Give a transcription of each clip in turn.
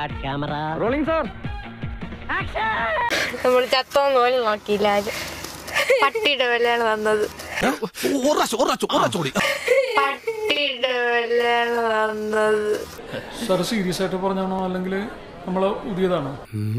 camera rolling sir നമ്മൾ ചത്തോന്ന് പോലും നോക്കിയില്ല ആരും പട്ടിയുടെ വിലയാണ് വന്നത് പട്ടിയുടെ വിലയാണ് വന്നത് സാർ സീരിയസ് ആയിട്ട് പറഞ്ഞാണോ അല്ലെങ്കിൽ നമ്മളെ പുതിയതാണോ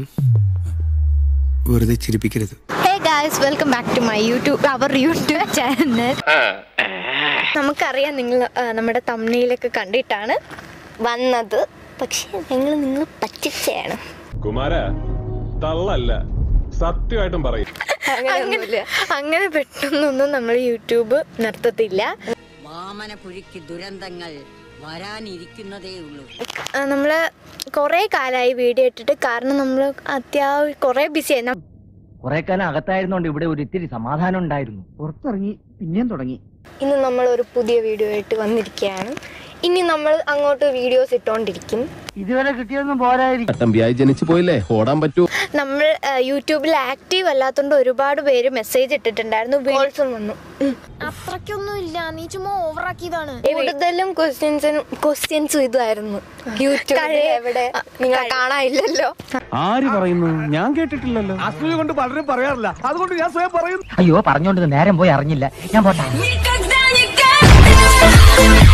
വെറുതെ ചിരിപ്പിക്കരുത് hey guys welcome back to my YouTube our YouTube channel നമുക്കറിയാം നിങ്ങൾ ആ, നമ്മുടെ തമ്മിലൊക്കെ കണ്ടിട്ടാണ് വന്നത് പക്ഷെ ഞങ്ങൾ നിങ്ങൾ പറ്റിച്ചാണ് കുമാര തള്ളല്ല സത്യമായിട്ടും പറയും അങ്ങനെ അങ്ങനെ പെട്ടെന്നൊന്നും നമ്മൾ യൂട്യൂബ് നിർത്തത്തില്ല വാമനപുരിക്ക് ദുരന്തങ്ങൾ വരാനിരിക്കുന്നതേ ഉള്ളൂ നമ്മൾ കുറേ കാലമായി വീഡിയോ ഇട്ടിട്ട് കാരണം നമ്മൾ അത്യാവശ്യം കുറേ ബിസിയായി കുറെ കാലം അകത്തായിരുന്നോണ്ട് ഇവിടെ ഒരു ഇത്തിരി സമാധാനം ഉണ്ടായിരുന്നു പുറത്തിറങ്ങി പിന്നെയും തുടങ്ങി ഇന്ന് നമ്മൾ ഒരു പുതിയ വീഡിയോ ആയിട്ട് വന്നിരിക്കുകയാണ് ഇനി നമ്മൾ അങ്ങോട്ട് വീഡിയോസ് ഇട്ടുകൊണ്ടിരിക്കും ഇതുവരെ കിട്ടിയൊന്നും പോരായിരിക്കും തമ്പിയായി ജനിച്ചു പോയില്ലേ ഓടാൻ പറ്റൂ നമ്മൾ ആ, യൂട്യൂബിൽ ആക്റ്റീവ് അല്ലാത്തതുകൊണ്ട് ഒരുപാട് പേര് മെസ്സേജ് ഇട്ടിട്ടുണ്ടായിരുന്നു കോൾസും വന്നു അത്രയ്ക്കൊന്നും ഇല്ല നീ ചുമ്മാ ഓവറാക്കിയതാണ് കൂടുതലും ക്വസ്റ്റ്യൻസും ക്വസ്റ്റ്യൻസും ഇതായിരുന്നു യൂട്യൂബിൽ എവിടെ നിങ്ങൾ കാണാനില്ലല്ലോ ആര് പറയുന്നു ഞാൻ കേട്ടിട്ടില്ലല്ലോ അസൂയ കൊണ്ട് പലരും പറയാറില്ല അതുകൊണ്ട് ഞാൻ സ്വയം പറയുന്നു അയ്യോ പറഞ്ഞോണ്ട് നേരം പോയി അറിഞ്ഞില്ല ഞാൻ പോട്ടെ